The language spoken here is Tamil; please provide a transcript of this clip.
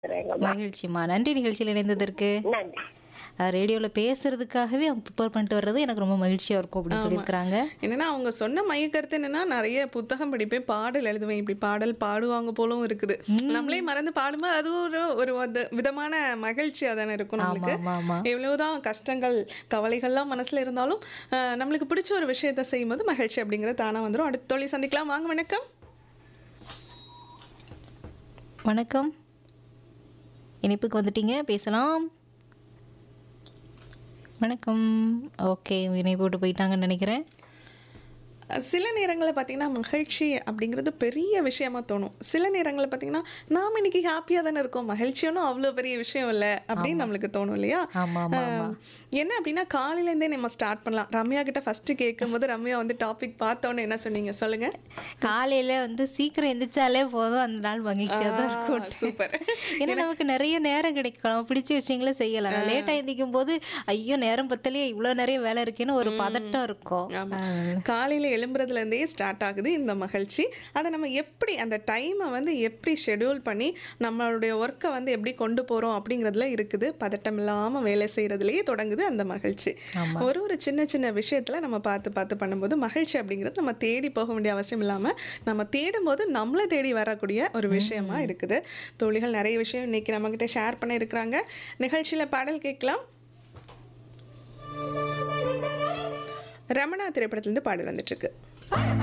இருக்கிறேங்கம்மா மகிழ்ச்சிம்மா நன்றி நிகழ்ச்சியில் இணைந்ததற்கு நன்றி ரேடியோவில் பேசுறதுக்காகவே அவங்க ப்ரிப்பேர் பண்ணிட்டு வர்றது எனக்கு ரொம்ப மகிழ்ச்சியாக இருக்கும் அப்படின்னு சொல்லியிருக்கிறாங்க என்னன்னா அவங்க சொன்ன மைய கருத்து என்னன்னா நிறைய புத்தகம் படிப்பேன் பாடல் எழுதுவேன் இப்படி பாடல் பாடுவாங்க போலும் இருக்குது நம்மளே மறந்து பாடும்போது அது ஒரு ஒரு வித- விதமான மகிழ்ச்சி அதானே இருக்கும் ஆமா நம்மளுக்கு ஆமா ஆமா எவ்வளவுதான் கஷ்டங்கள் கவலைகள்லாம் மனசுல இருந்தாலும் அஹ், நம்மளுக்கு பிடிச்ச ஒரு விஷயத்தை செய்யும்போது மகிழ்ச்சி அப்படிங்கிறது தானா வந்துடும் அடுத்த தொழில் சந்திக்கலாம் வாங்க வணக்கம் வணக்கம் இனிப்புக்கு வந்துட்டீங்க பேசலாம் வணக்கம் ஓகே இணை போட்டு போயிட்டாங்கன்னு நினைக்கிறேன் சில நேரங்களில் பார்த்தீங்கன்னா மகிழ்ச்சி அப்படிங்கிறது பெரிய விஷயமா தோணும் சில நேரங்களில் பார்த்தீங்கன்னா நாம் இன்னைக்கு ஹாப்பியாக தானே இருக்கோம் மகிழ்ச்சியோனும் அவ்வளோ பெரிய விஷயம் இல்லை அப்படின்னு நம்மளுக்கு தோணும் இல்லையா ஆமா ஆமா ஆமா ஆம், என்ன அப்படின்னா காலையிலேருந்தே நம்ம ஸ்டார்ட் பண்ணலாம் ரம்யா கிட்ட ஃபர்ஸ்ட் கேட்கும்போது ரம்யா வந்து டாபிக் பார்த்தோன்னு என்ன சொன்னீங்க சொல்லுங்க காலையில வந்து சீக்கிரம் எந்திரிச்சாலே போதும் அந்த நாள் மகிழ்ச்சியாக தான் இருக்கும் சூப்பர் ஏன்னா நமக்கு நிறைய நேரம் கிடைக்கும் பிடிச்ச விஷயங்களை செய்யலாம் லேட்டாக எந்திக்கும் போது ஐயோ நேரம் பத்தலையே இவ்வளோ நிறைய வேலை இருக்கேன்னு ஒரு பதட்டம் இருக்கும் ஆமா காலையில எழும்புறதுல இருந்தே ஸ்டார்ட் ஆகுது இந்த மகிழ்ச்சி அதை நம்ம எப்படி அந்த டைமை வந்து எப்படி ஷெட்யூல் பண்ணி நம்மளுடைய ஒர்க்கை வந்து எப்படி கொண்டு போறோம் அப்படிங்கிறதுல இருக்குது பதட்டம் இல்லாம வேலை செய்யறதுலயே தொடங்குது அந்த மகிழ்ச்சி ஒரு ஒரு சின்ன சின்ன விஷயத்துல நம்ம பார்த்து பார்த்து பண்ணும்போது மகிழ்ச்சி அப்படிங்கிறது நம்ம தேடி போக வேண்டிய அவசியம் இல்லாம நம்ம தேடும் போது நம்மளை தேடி வரக்கூடிய ஒரு விஷயமா இருக்குது தோழிகள் நிறைய விஷயம் இன்னைக்கு நம்ம கிட்ட ஷேர் பண்ண இருக்கிறாங்க நிகழ்ச்சியில பாடல் கேட்கலாம் ரமணா திரைப்படத்திலிருந்து பாடல் வந்துட்டு இருக்கு